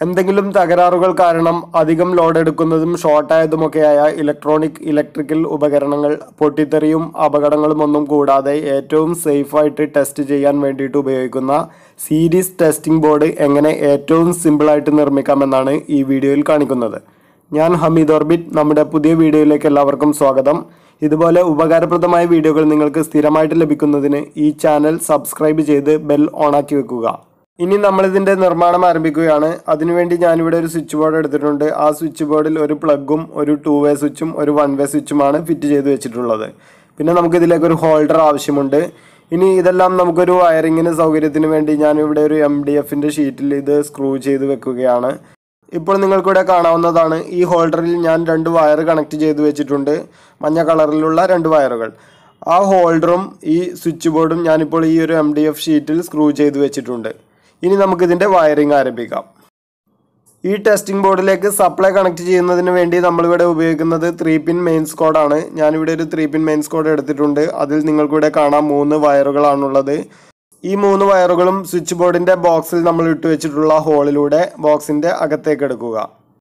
എന്തെങ്കിലും തകരാറുകൾ കാരണം അധികം ലോഡ് എടുക്കുന്നതും ഷോർട്ടായതുമൊക്കെയായ ഇലക്ട്രോണിക് ഇലക്ട്രിക്കൽ ഉപകരണങ്ങൾ പൊട്ടിത്തെറിയും അപകടങ്ങളും ഒന്നും കൂടാതെ ഏറ്റവും സേഫായിട്ട് ടെസ്റ്റ് ചെയ്യാൻ വേണ്ടിയിട്ട് ഉപയോഗിക്കുന്ന സീരീസ് ടെസ്റ്റിംഗ് ബോർഡ് എങ്ങനെ ഏറ്റവും സിമ്പിളായിട്ട് നിർമ്മിക്കാമെന്നാണ് ഈ വീഡിയോയിൽ കാണിക്കുന്നത് ഞാൻ ഹമീദ് ഓർബിറ്റ് നമ്മുടെ പുതിയ വീഡിയോയിലേക്ക് എല്ലാവർക്കും സ്വാഗതം ഇതുപോലെ ഉപകാരപ്രദമായ വീഡിയോകൾ നിങ്ങൾക്ക് സ്ഥിരമായിട്ട് ലഭിക്കുന്നതിന് ഈ ചാനൽ സബ്സ്ക്രൈബ് ചെയ്ത് ബെൽ ഓണാക്കി വെക്കുക ഇനി നമ്മൾ ഇതിന്റെ നിർമ്മാണം ആരംഭിക്കുകയാണ് അതിനുവേണ്ടി ഞാനിവിടെ ഒരു സ്വിച്ച് ബോർഡ് എടുത്തിട്ടുണ്ട് ആ സ്വിച്ച് ബോർഡിൽ ഒരു പ്ലഗും ഒരു ടു വേ സ്വിച്ചും ഒരു വൺ വേ സ്വിച്ചുമാണ് ഫിറ്റ് ചെയ്ത് വെച്ചിട്ടുള്ളത് പിന്നെ നമുക്ക് ഇതിലേക്ക് ഒരു ഹോൾഡർ ആവശ്യമുണ്ട് ഇനി ഇതെല്ലാം നമുക്കൊരു വയറിങ്ങിന് സൗകര്യത്തിന് വേണ്ടി ഞാനിവിടെ ഒരു എം ഡി എഫിന്റെ ഷീറ്റിൽ ഇത് സ്ക്രൂ ചെയ്ത് വെക്കുകയാണ് ഇപ്പോൾ നിങ്ങൾക്കിവിടെ കാണാവുന്നതാണ് ഈ ഹോൾഡറിൽ ഞാൻ രണ്ട് വയർ കണക്ട് ചെയ്ത് വെച്ചിട്ടുണ്ട് മഞ്ഞ കളറിലുള്ള രണ്ട് വയറുകൾ ആ ഹോൾഡറും ഈ സ്വിച്ച് ബോർഡും ഞാനിപ്പോൾ ഈ ഒരു എം ഡി എഫ് ഷീറ്റിൽ സ്ക്രൂ ചെയ്ത് വെച്ചിട്ടുണ്ട് ഇനി നമുക്കിതിൻ്റെ വയറിംഗ് ആരംഭിക്കാം ഈ ടെസ്റ്റിംഗ് ബോർഡിലേക്ക് സപ്ലൈ കണക്ട് ചെയ്യുന്നതിന് വേണ്ടി നമ്മളിവിടെ ഉപയോഗിക്കുന്നത് ത്രീ പിൻ മെയിൻസ് കോഡാണ് ഞാനിവിടെ ഒരു ത്രീ പിൻ മെയിൻസ് കോഡ് എടുത്തിട്ടുണ്ട് അതിൽ നിങ്ങൾക്കിവിടെ കാണാം മൂന്ന് വയറുകളാണുള്ളത് ഈ മൂന്ന് വയറുകളും സ്വിച്ച് ബോർഡിന്റെ ബോക്സിൽ നമ്മൾ ഇട്ട് വെച്ചിട്ടുള്ള ഹോളിലൂടെ ബോക്സിന്റെ അകത്തേക്ക് എടുക്കുക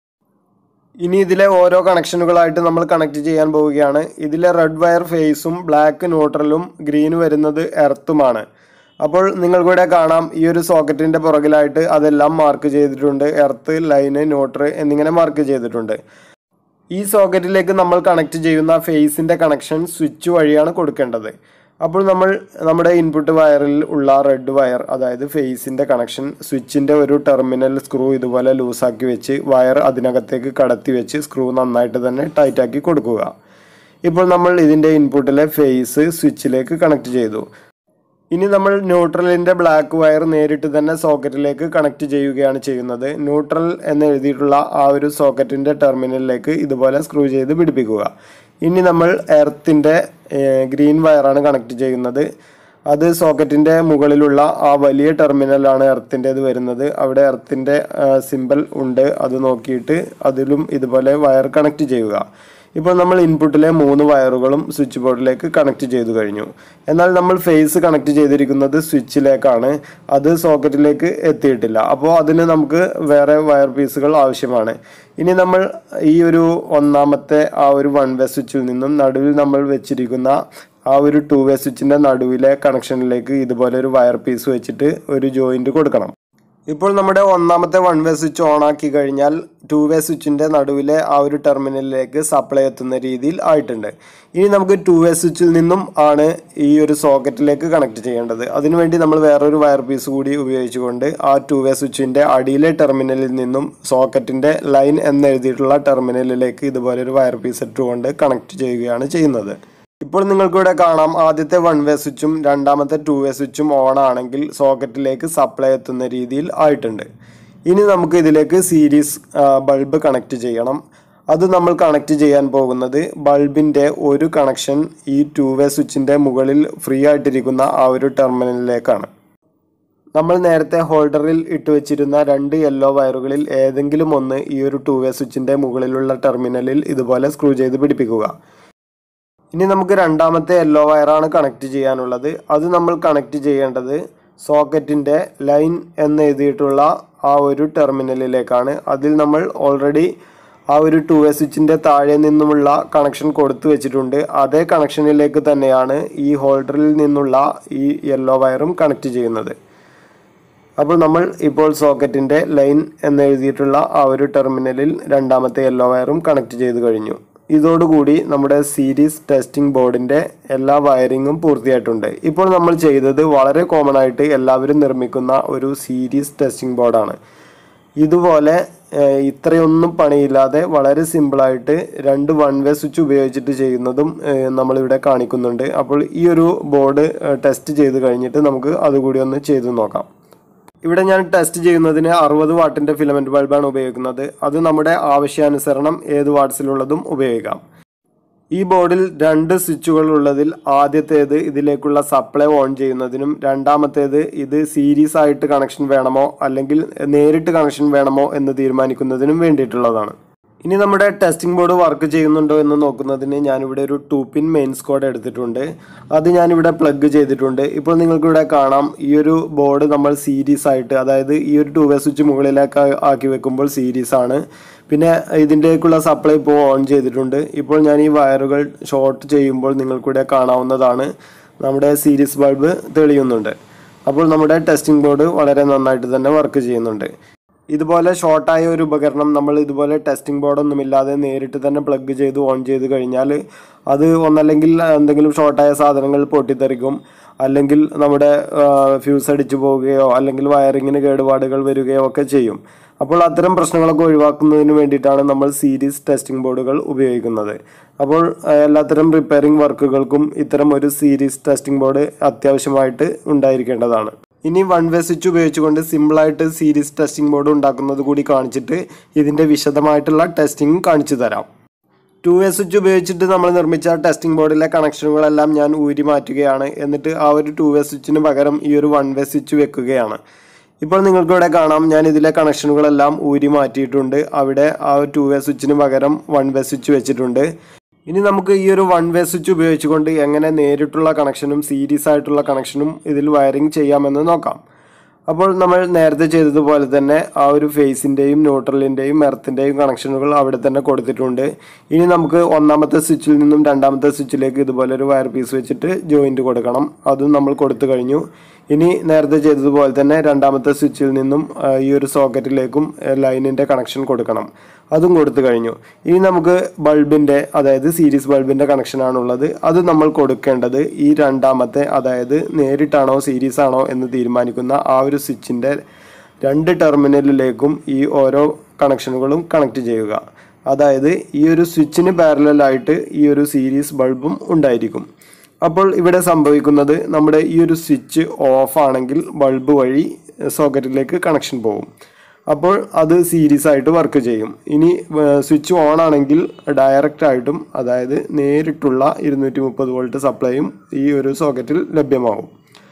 ഇനി ഇതിലെ ഓരോ കണക്ഷനുകളായിട്ട് നമ്മൾ കണക്ട് ചെയ്യാൻ പോവുകയാണ് ഇതിലെ റെഡ് വയർ ഫേസും ബ്ലാക്ക് ന്യൂട്രലും ഗ്രീൻ വരുന്നത് എർത്തുമാണ് അപ്പോൾ നിങ്ങൾക്കിവിടെ കാണാം ഈ ഒരു സോക്കറ്റിന്റെ പുറകിലായിട്ട് അതെല്ലാം മാർക്ക് ചെയ്തിട്ടുണ്ട് എർത്ത് ലൈന് ന്യൂട്രൽ എന്നിങ്ങനെ മാർക്ക് ചെയ്തിട്ടുണ്ട് ഈ സോക്കറ്റിലേക്ക് നമ്മൾ കണക്ട് ചെയ്യുന്ന ഫേസിന്റെ കണക്ഷൻ സ്വിച്ച് വഴിയാണ് കൊടുക്കേണ്ടത് അപ്പോൾ നമ്മൾ നമ്മുടെ ഇൻപുട്ട് വയറിൽ ഉള്ള റെഡ് വയർ അതായത് ഫേസിന്റെ കണക്ഷൻ സ്വിച്ചിന്റെ ഒരു ടെർമിനൽ സ്ക്രൂ ഇതുപോലെ ലൂസാക്കി വെച്ച് വയർ അതിനകത്തേക്ക് കടത്തി വെച്ച് സ്ക്രൂ നന്നായിട്ട് തന്നെ ടൈറ്റാക്കി കൊടുക്കുക ഇപ്പോൾ നമ്മൾ ഇതിന്റെ ഇൻപുട്ടിലെ ഫേസ് സ്വിച്ചിലേക്ക് കണക്ട് ചെയ്തു ഇനി നമ്മൾ ന്യൂട്രലിന്റെ ബ്ലാക്ക് വയർ നേരിട്ട് തന്നെ സോക്കറ്റിലേക്ക് കണക്ട് ചെയ്യുകയാണ് ചെയ്യുന്നത് ന്യൂട്രൽ എന്ന് എഴുതിയിട്ടുള്ള ആ ഒരു സോക്കറ്റിന്റെ ടെർമിനലിലേക്ക് ഇതുപോലെ സ്ക്രൂ ചെയ്ത് പിടിപ്പിക്കുക ഇനി നമ്മൾ എർത്തിന്റെ ഗ്രീൻ വയറാണ് കണക്ട് ചെയ്യുന്നത് അത് സോക്കറ്റിന്റെ മുകളിലുള്ള ആ വലിയ ടെർമിനലാണ് എർത്തിൻ്റെത് വരുന്നത് അവിടെ എർത്തിന്റെ സിമ്പൽ ഉണ്ട് അത് നോക്കിയിട്ട് അതിലും ഇതുപോലെ വയർ കണക്ട് ചെയ്യുക ഇപ്പോൾ നമ്മൾ ഇൻപുട്ടിലെ മൂന്ന് വയറുകളും സ്വിച്ച് ബോർഡിലേക്ക് കണക്ട് ചെയ്തു കഴിഞ്ഞു എന്നാൽ നമ്മൾ ഫേസ് കണക്ട് ചെയ്തിരിക്കുന്നത് സ്വിച്ചിലേക്കാണ് അത് സോക്കറ്റിലേക്ക് എത്തിയിട്ടില്ല അപ്പോൾ അതിന് നമുക്ക് വേറെ വയർ പീസുകൾ ആവശ്യമാണ് ഇനി നമ്മൾ ഈ ഒരു ഒന്നാമത്തെ ആ ഒരു വൺ വേ സ്വിച്ചിൽ നിന്നും നടുവിൽ നമ്മൾ വെച്ചിരിക്കുന്ന ആ ഒരു ടു വേ സ്വിച്ചിൻ്റെ നടുവിലെ കണക്ഷനിലേക്ക് ഇതുപോലെ ഒരു വയർ പീസ് വെച്ചിട്ട് ഒരു ജോയിൻറ്റ് കൊടുക്കണം ഇപ്പോൾ നമ്മുടെ ഒന്നാമത്തെ വൺ വേ സ്വിച്ച് ഓൺ ആക്കി കഴിഞ്ഞാൽ ടു വേ സ്വിച്ചിന്റെ നടുവിലെ ആ ഒരു ടെർമിനലിലേക്ക് സപ്ലൈ എത്തുന്ന രീതിയിൽ ആയിട്ടുണ്ട് ഇനി നമുക്ക് ടു വേ സ്വിച്ചിൽ നിന്നും ആണ് ഈ ഒരു സോക്കറ്റിലേക്ക് കണക്ട് ചെയ്യേണ്ടത് അതിനുവേണ്ടി നമ്മൾ വേറൊരു വയർ പീസ് കൂടി ഉപയോഗിച്ചുകൊണ്ട് ആ ടു വേ സ്വിച്ചിന്റെ അടിയിലെ ടെർമിനലിൽ നിന്നും സോക്കറ്റിന്റെ ലൈൻ എന്നെഴുതിയിട്ടുള്ള ടെർമിനലിലേക്ക് ഇതുപോലെ ഒരു വയർ പീസ് ഇട്ടുകൊണ്ട് കണക്ട് ചെയ്യുകയാണ് ചെയ്യുന്നത് ഇപ്പോൾ നിങ്ങൾക്കിവിടെ കാണാം ആദ്യത്തെ വൺ വേ സ്വിച്ചും രണ്ടാമത്തെ ടു വേ സ്വിച്ചും ഓൺ ആണെങ്കിൽ സോക്കറ്റിലേക്ക് സപ്ലൈ എത്തുന്ന രീതിയിൽ ആയിട്ടുണ്ട് ഇനി നമുക്ക് ഇതിലേക്ക് സീരീസ് ബൾബ് കണക്ട് ചെയ്യണം അത് നമ്മൾ കണക്ട് ചെയ്യാൻ പോകുന്നത് ബൾബിൻ്റെ ഒരു കണക്ഷൻ ഈ ടു വേ സ്വിച്ചിൻ്റെ മുകളിൽ ഫ്രീ ആയിട്ടിരിക്കുന്ന ആ ഒരു ടെർമിനലിലേക്കാണ് നമ്മൾ നേരത്തെ ഹോൾഡറിൽ ഇട്ട് വെച്ചിരുന്ന രണ്ട് യെല്ലോ വയറുകളിൽ ഏതെങ്കിലും ഒന്ന് ഈ ഒരു ടു വേ സ്വിച്ചിൻ്റെ മുകളിലുള്ള ടെർമിനലിൽ ഇതുപോലെ സ്ക്രൂ ചെയ്ത് പിടിപ്പിക്കുക ഇനി നമുക്ക് രണ്ടാമത്തെ യെല്ലോ വയറാണ് കണക്ട് ചെയ്യാനുള്ളത് അത് നമ്മൾ കണക്ട് ചെയ്യേണ്ടത് സോക്കറ്റിൻ്റെ ലൈൻ എന്ന് എഴുതിയിട്ടുള്ള ആ ഒരു ടെർമിനലിലേക്കാണ് അതിൽ നമ്മൾ ഓൾറെഡി ആ ഒരു ടു വേ സ്വിച്ചിൻ്റെ താഴെ നിന്നുമുള്ള കണക്ഷൻ കൊടുത്തു വെച്ചിട്ടുണ്ട് അതേ കണക്ഷനിലേക്ക് തന്നെയാണ് ഈ ഹോൾഡറിൽ നിന്നുള്ള ഈ യെല്ലോ വയറും കണക്ട് ചെയ്യുന്നത് അപ്പോൾ നമ്മൾ ഇപ്പോൾ സോക്കറ്റിൻ്റെ ലൈൻ എന്ന് എഴുതിയിട്ടുള്ള ആ ഒരു ടെർമിനലിൽ രണ്ടാമത്തെ യെല്ലോ വയറും കണക്ട് ചെയ്ത് കഴിഞ്ഞു ഇതോടുകൂടി നമ്മുടെ സീരീസ് ടെസ്റ്റിംഗ് ബോർഡിൻ്റെ എല്ലാ വയറിങ്ങും പൂർത്തിയായിട്ടുണ്ട് ഇപ്പോൾ നമ്മൾ ചെയ്തത് വളരെ കോമൺ ആയിട്ട് എല്ലാവരും നിർമ്മിക്കുന്ന ഒരു സീരീസ് ടെസ്റ്റിംഗ് ബോർഡാണ് ഇതുപോലെ ഏഹ്, ഇത്രയൊന്നും പണിയില്ലാതെ വളരെ സിമ്പിളായിട്ട് രണ്ട് വൺ വേ സ്വിച്ച് ഉപയോഗിച്ചിട്ട് ചെയ്യുന്നതും ഏഹ്, നമ്മളിവിടെ കാണിക്കുന്നുണ്ട് അപ്പോൾ ഈ ഒരു ബോർഡ് ടെസ്റ്റ് ചെയ്ത് കഴിഞ്ഞിട്ട് നമുക്ക് അതുകൂടി ഒന്ന് ചെയ്തു നോക്കാം ഇവിടെ ഞാൻ ടെസ്റ്റ് ചെയ്യുന്നതിന് അറുപത് വാട്ടിന്റെ ഫിലമെന്റ് ബൾബാണ് ഉപയോഗിക്കുന്നത് അത് നമ്മുടെ ആവശ്യാനുസരണം ഏത് വാട്ട്സിലുള്ളതും ഉപയോഗിക്കാം ഈ ബോർഡിൽ രണ്ട് സ്വിച്ചുകൾ ഉള്ളതിൽ ആദ്യത്തേത് ഇതിലേക്കുള്ള സപ്ലൈ ഓൺ ചെയ്യുന്നതിനും രണ്ടാമത്തേത് ഇത് സീരീസ് ആയിട്ട് കണക്ഷൻ വേണമോ അല്ലെങ്കിൽ നേരിട്ട് കണക്ഷൻ വേണമോ എന്ന് തീരുമാനിക്കുന്നതിനും വേണ്ടിയിട്ടുള്ളതാണ് ഇനി നമ്മുടെ ടെസ്റ്റിംഗ് ബോർഡ് വർക്ക് ചെയ്യുന്നുണ്ടോ എന്ന് നോക്കുന്നതിന് ഞാനിവിടെ ഒരു ടു പിൻ മെയിൻസ് കോഡ് എടുത്തിട്ടുണ്ട് അത് ഞാനിവിടെ പ്ലഗ് ചെയ്തിട്ടുണ്ട് ഇപ്പോൾ നിങ്ങൾക്കിവിടെ കാണാം ഈ ഒരു ബോർഡ് നമ്മൾ സീരീസ് ആയിട്ട് അതായത് ഈ ഒരു ടു വേ സ്വിച്ച് മുകളിലേക്ക് ആക്കി വെക്കുമ്പോൾ സീരീസ് ആണ് പിന്നെ ഇതിൻ്റെക്കുള്ള സപ്ലൈ ഇപ്പോൾ ഓൺ ചെയ്തിട്ടുണ്ട് ഇപ്പോൾ ഞാൻ ഈ വയറുകൾ ഷോർട്ട് ചെയ്യുമ്പോൾ നിങ്ങൾക്കിവിടെ കാണാവുന്നതാണ് നമ്മുടെ സീരീസ് ബൾബ് തെളിയുന്നുണ്ട് അപ്പോൾ നമ്മുടെ ടെസ്റ്റിംഗ് ബോർഡ് വളരെ നന്നായിട്ട് തന്നെ വർക്ക് ചെയ്യുന്നുണ്ട് ഇതുപോലെ ഷോർട്ടായ ഒരു ഉപകരണം നമ്മൾ ഇതുപോലെ ടെസ്റ്റിംഗ് ബോർഡൊന്നും ഇല്ലാതെ നേരിട്ട് തന്നെ പ്ലഗ് ചെയ്ത് ഓൺ ചെയ്ത് കഴിഞ്ഞാൽ അത് ഒന്നല്ലെങ്കിൽ എന്തെങ്കിലും ഷോർട്ടായ സാധനങ്ങൾ പൊട്ടിത്തെറിക്കും അല്ലെങ്കിൽ നമ്മുടെ ഫ്യൂസ് അടിച്ചു പോവുകയോ അല്ലെങ്കിൽ വയറിങ്ങിന് കേടുപാടുകൾ വരികയോ ഒക്കെ ചെയ്യും അപ്പോൾ അത്തരം പ്രശ്നങ്ങളൊക്കെ ഒഴിവാക്കുന്നതിന് വേണ്ടിയിട്ടാണ് നമ്മൾ സീരീസ് ടെസ്റ്റിംഗ് ബോർഡുകൾ ഉപയോഗിക്കുന്നത് അപ്പോൾ എല്ലാത്തരം റിപ്പയറിംഗ് വർക്കുകൾക്കും ഇത്തരം ഒരു സീരീസ് ടെസ്റ്റിംഗ് ബോർഡ് അത്യാവശ്യമായിട്ട് ഉണ്ടായിരിക്കേണ്ടതാണ് ഇനി വൺ വേ സ്വിച്ച് ഉപയോഗിച്ചുകൊണ്ട് സിമ്പിളായിട്ട് സീരീസ് ടെസ്റ്റിംഗ് ബോർഡ് ഉണ്ടാക്കുന്നത് കൂടി കാണിച്ചിട്ട് ഇതിൻ്റെ വിശദമായിട്ടുള്ള ടെസ്റ്റിംഗ് കാണിച്ചു തരാം ടു വേ സ്വിച്ച് ഉപയോഗിച്ചിട്ട് നമ്മൾ നിർമ്മിച്ച ടെസ്റ്റിംഗ് ബോർഡിലെ കണക്ഷനുകളെല്ലാം ഞാൻ ഊരി മാറ്റുകയാണ് എന്നിട്ട് ആ ഒരു ടു വേ സ്വിച്ചിന് പകരം ഈ ഒരു വൺ വേ സ്വിച്ച് വെക്കുകയാണ് ഇപ്പോൾ നിങ്ങൾക്ക് ഇവിടെ കാണാം ഞാൻ ഇതിലെ കണക്ഷനുകളെല്ലാം ഊരി മാറ്റിയിട്ടുണ്ട് അവിടെ ആ ടു വേ സ്വിച്ചിന് പകരം വൺ വേ സ്വിച്ച് വെച്ചിട്ടുണ്ട് ഇനി നമുക്ക് ഈ ഒരു വൺ വേ സ്വിച്ച് ഉപയോഗിച്ചുകൊണ്ട് എങ്ങനെ നേരിട്ടുള്ള കണക്ഷനും സീരീസ് ആയിട്ടുള്ള കണക്ഷനും ഇതിൽ വയറിംഗ് ചെയ്യാമെന്ന് നോക്കാം അപ്പോൾ നമ്മൾ നേരത്തെ ചെയ്തതുപോലെ തന്നെ ആ ഒരു ഫേസിൻ്റെയും ന്യൂട്രലിൻ്റെയും എർത്തിൻ്റെയും കണക്ഷനുകൾ അവിടെ തന്നെ കൊടുത്തിട്ടുണ്ട് ഇനി നമുക്ക് ഒന്നാമത്തെ സ്വിച്ചിൽ നിന്നും രണ്ടാമത്തെ സ്വിച്ചിലേക്ക് ഇതുപോലെ ഒരു വയർ പീസ് വെച്ചിട്ട് ജോയിൻറ്റ് കൊടുക്കണം അതും നമ്മൾ കൊടുത്തു കഴിഞ്ഞു ഇനി നേരത്തെ ചെയ്തതുപോലെ തന്നെ രണ്ടാമത്തെ സ്വിച്ചിൽ നിന്നും ആ, ഈ ഒരു സോക്കറ്റിലേക്കും ലൈനിൻ്റെ കണക്ഷൻ കൊടുക്കണം അതും കൊടുത്തു കഴിഞ്ഞു ഇനി നമുക്ക് ബൾബിൻ്റെ അതായത് സീരീസ് ബൾബിൻ്റെ കണക്ഷനാണുള്ളത് അത് നമ്മൾ കൊടുക്കേണ്ടത് ഈ രണ്ടാമത്തെ അതായത് നേരിട്ടാണോ സീരീസ് ആണോ എന്ന് തീരുമാനിക്കുന്ന ആ ഒരു സ്വിച്ചിൻ്റെ രണ്ട് ടെർമിനലിലേക്കും ഈ ഓരോ കണക്ഷനുകളും കണക്ട് ചെയ്യുക അതായത് ഈ ഒരു സ്വിച്ചിന് പാരലായിട്ട് ഈ ഒരു സീരീസ് ബൾബും ഉണ്ടായിരിക്കും അപ്പോൾ ഇവിടെ സംഭവിക്കുന്നത് നമ്മുടെ ഈ ഒരു സ്വിച്ച് ഓഫ് ആണെങ്കിൽ ബൾബ് വഴി സോക്കറ്റിലേക്ക് കണക്ഷൻ പോകും അപ്പോൾ അത് സീരീസ് ആയിട്ട് വർക്ക് ചെയ്യും ഇനി സ്വിച്ച് ഓൺ ആണെങ്കിൽ ഡയറക്റ്റ് ആയിട്ടും അതായത് നേരിട്ടുള്ള ഇരുന്നൂറ്റി മുപ്പത് വോൾട്ട് സപ്ലൈയും ഈ ഒരു സോക്കറ്റിൽ ലഭ്യമാവും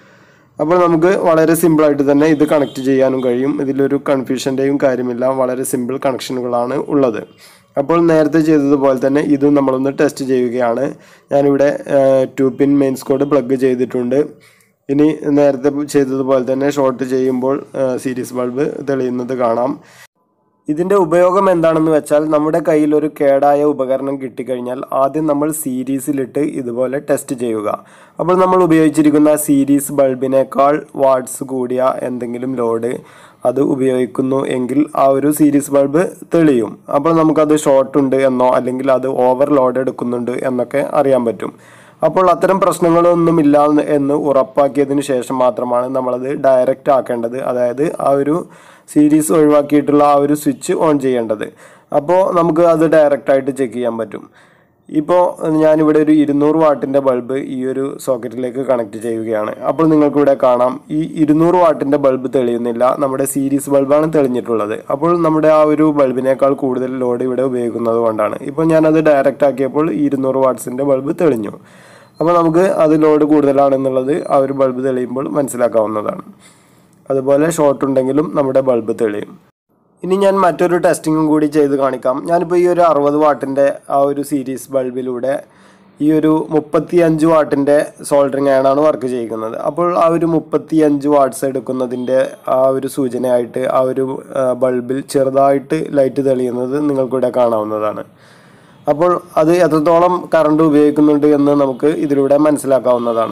അപ്പോൾ നമുക്ക് വളരെ സിമ്പിളായിട്ട് തന്നെ ഇത് കണക്ട് ചെയ്യാനും കഴിയും ഇതിലൊരു കൺഫ്യൂഷൻ്റെയും കാര്യമില്ല വളരെ സിമ്പിൾ കണക്ഷനുകളാണ് ഉള്ളത് അപ്പോൾ നേരത്തെ ചെയ്തതുപോലെ തന്നെ ഇതും നമ്മളൊന്ന് ടെസ്റ്റ് ചെയ്യുകയാണ് ഞാനിവിടെ two pin mains cord plug ചെയ്തിട്ടുണ്ട് ഇനി നേരത്തെ ചെയ്തതുപോലെ തന്നെ ഷോർട്ട് ചെയ്യുമ്പോൾ സീരീസ് ബൾബ് തെളിയുന്നത് കാണാം ഇതിൻ്റെ ഉപയോഗം എന്താണെന്ന് വെച്ചാൽ നമ്മുടെ കയ്യിൽ ഒരു കേടായ ഉപകരണം കിട്ടിക്കഴിഞ്ഞാൽ ആദ്യം നമ്മൾ സീരീസിലിട്ട് ഇതുപോലെ ടെസ്റ്റ് ചെയ്യുക അപ്പോൾ നമ്മൾ ഉപയോഗിച്ചിരിക്കുന്ന സീരീസ് ബൾബിനേക്കാൾ വാട്ട്സ് കൂടിയ എന്തെങ്കിലും ലോഡ് അത് ഉപയോഗിക്കുന്നു എങ്കിൽ ആ ഒരു സീരീസ് ബൾബ് തെളിയും അപ്പോൾ നമുക്കത് ഷോർട്ട് ഉണ്ട് എന്നോ അല്ലെങ്കിൽ അത് ഓവർ ലോഡ് എടുക്കുന്നുണ്ട് എന്നൊക്കെ അറിയാൻ പറ്റും അപ്പോൾ അത്തരം പ്രശ്നങ്ങളൊന്നുമില്ല എന്ന് ഉറപ്പാക്കിയതിന് ശേഷം മാത്രമാണ് നമ്മളത് ഡയറക്റ്റ് ആക്കേണ്ടത് അതായത് ആ ഒരു സീരീസ് ഒഴിവാക്കിയിട്ടുള്ള ആ ഒരു സ്വിച്ച് ഓൺ ചെയ്യേണ്ടത് അപ്പോൾ നമുക്ക് അത് ഡയറക്റ്റ് ആയിട്ട് ചെക്ക് ചെയ്യാൻ പറ്റും ഇപ്പോൾ ഞാനിവിടെ ഒരു ഇരുന്നൂറ് വാട്ടിൻ്റെ ബൾബ് ഈ ഒരു സോക്കറ്റിലേക്ക് കണക്ട് ചെയ്യുകയാണ് അപ്പോൾ നിങ്ങൾക്കിവിടെ കാണാം ഈ ഇരുന്നൂറ് വാട്ടിൻ്റെ ബൾബ് തെളിയുന്നില്ല നമ്മുടെ സീരീസ് ബൾബാണ് തെളിഞ്ഞിട്ടുള്ളത് അപ്പോൾ നമ്മുടെ ആ ഒരു ബൾബിനേക്കാൾ കൂടുതൽ ലോഡ് ഇവിടെ ഉപയോഗിക്കുന്നത് കൊണ്ടാണ് ഇപ്പോൾ ഞാനത് ഡയറക്റ്റ് ആക്കിയപ്പോൾ ഇരുന്നൂറ് വാട്ട്സിൻ്റെ ബൾബ് തെളിഞ്ഞു അപ്പോൾ നമുക്ക് അത് ലോഡ് കൂടുതലാണെന്നുള്ളത് ആ ഒരു ബൾബ് തെളിയുമ്പോൾ മനസ്സിലാക്കാവുന്നതാണ് അതുപോലെ ഷോർട്ട് ഉണ്ടെങ്കിലും നമ്മുടെ ബൾബ് തെളിയും ഇനി ഞാൻ മറ്റൊരു ടെസ്റ്റിങ്ങും കൂടി ചെയ്ത് കാണിക്കാം ഞാനിപ്പോൾ ഈ ഒരു അറുപത് വാട്ടിൻ്റെ ആ ഒരു സീരീസ് ബൾബിലൂടെ ഈ ഒരു മുപ്പത്തി അഞ്ച് വാട്ടിൻ്റെ സോൾഡറിങ് അയണാണ് വർക്ക് ചെയ്യുന്നത് അപ്പോൾ ആ ഒരു മുപ്പത്തി അഞ്ച് വാട്ട്സ് എടുക്കുന്നതിൻ്റെ ആ ഒരു സൂചനയായിട്ട് ആ ഒരു ആ, ബൾബിൽ ചെറുതായിട്ട് ലൈറ്റ് തെളിയുന്നത് നിങ്ങൾക്കിവിടെ കാണാവുന്നതാണ് അപ്പോൾ അത് എത്രത്തോളം കറണ്ട് ഉപയോഗിക്കുന്നുണ്ട് എന്ന് നമുക്ക് ഇതിലൂടെ മനസ്സിലാക്കാവുന്നതാണ്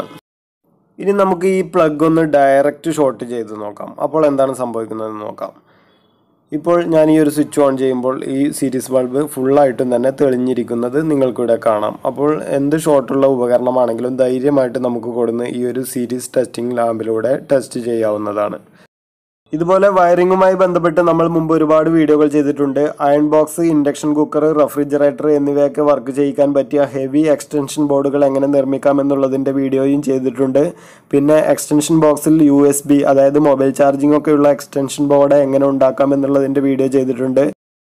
ഇനി നമുക്ക് ഈ പ്ലഗ് ഒന്ന് ഡയറക്റ്റ് ഷോർട്ട് ചെയ്ത് നോക്കാം അപ്പോൾ എന്താണ് സംഭവിക്കുന്നതെന്ന് നോക്കാം ഇപ്പോൾ ഞാൻ ഈ ഒരു സ്വിച്ച് ഓൺ ചെയ്യുമ്പോൾ ഈ സീരീസ് ബൾബ് ഫുള്ളായിട്ടും തന്നെ തെളിഞ്ഞിരിക്കുന്നത് നിങ്ങൾക്കിവിടെ കാണാം അപ്പോൾ എന്ത് ഷോർട്ടുള്ള ഉപകരണമാണെങ്കിലും ധൈര്യമായിട്ട് നമുക്ക് കൊടുന്ന് ഈ ഒരു സീരീസ് ടെസ്റ്റിംഗ് ലാമ്പിലൂടെ ടെസ്റ്റ് ചെയ്യാവുന്നതാണ് ഇതുപോലെ വയറിങ്ങുമായി ബന്ധപ്പെട്ട് നമ്മൾ മുമ്പ് ഒരുപാട് വീഡിയോകൾ ചെയ്തിട്ടുണ്ട് iron box induction cooker refrigerator എന്നിവയൊക്കെ വർക്ക് ചെയ്യിക്കാൻ പറ്റിയ ഹെവി എക്സ്റ്റൻഷൻ ബോർഡുകൾ എങ്ങനെ നിർമ്മിക്കാം എന്നുള്ളതിൻ്റെ വീഡിയോയും ചെയ്തിട്ടുണ്ട് പിന്നെ എക്സ്റ്റൻഷൻ ബോക്സിൽ യു എസ് ബി അതായത് മൊബൈൽ ചാർജിംഗ് ഒക്കെയുള്ള എക്സ്റ്റൻഷൻ ബോർഡ് എങ്ങനെ ഉണ്ടാക്കാം എന്നുള്ളതിൻ്റെ വീഡിയോ ചെയ്തിട്ടുണ്ട്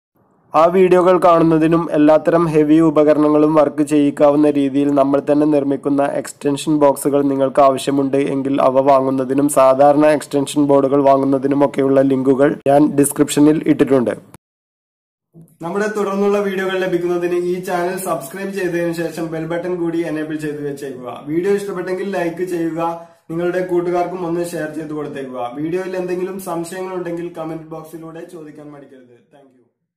ആ വീഡിയോകൾ കാണുന്നതിനും എല്ലാത്തരം ഹെവി ഉപകരണങ്ങളും വർക്ക് ചെയ്യിക്കാവുന്ന രീതിയിൽ നമ്മൾ തന്നെ നിർമ്മിക്കുന്ന എക്സ്റ്റൻഷൻ ബോക്സുകൾ നിങ്ങൾക്ക് ആവശ്യമുണ്ട് എങ്കിൽ അവ വാങ്ങുന്നതിനും സാധാരണ എക്സ്റ്റൻഷൻ ബോർഡുകൾ വാങ്ങുന്നതിനുമൊക്കെയുള്ള ലിങ്കുകൾ ഞാൻ ഡിസ്ക്രിപ്ഷനിൽ ഇട്ടിട്ടുണ്ട് നമ്മുടെ തുടർന്നുള്ള വീഡിയോകൾ ലഭിക്കുന്നതിന് ഈ ചാനൽ സബ്സ്ക്രൈബ് ചെയ്തതിനു ശേഷം ബെൽ ബട്ടൺ കൂടി എനേബിൾ ചെയ്ത് വെച്ചേക്കുക വീഡിയോ ഇഷ്ടപ്പെട്ടെങ്കിൽ ലൈക്ക് ചെയ്യുക നിങ്ങളുടെ കൂട്ടുകാർക്കും ഒന്ന് ഷെയർ ചെയ്ത് കൊടുത്തേക്കുക വീഡിയോയിൽ എന്തെങ്കിലും സംശയങ്ങൾ ഉണ്ടെങ്കിൽ കമന്റ് ബോക്സിലൂടെ ചോദിക്കാൻ മടിക്കരുത് താങ്ക്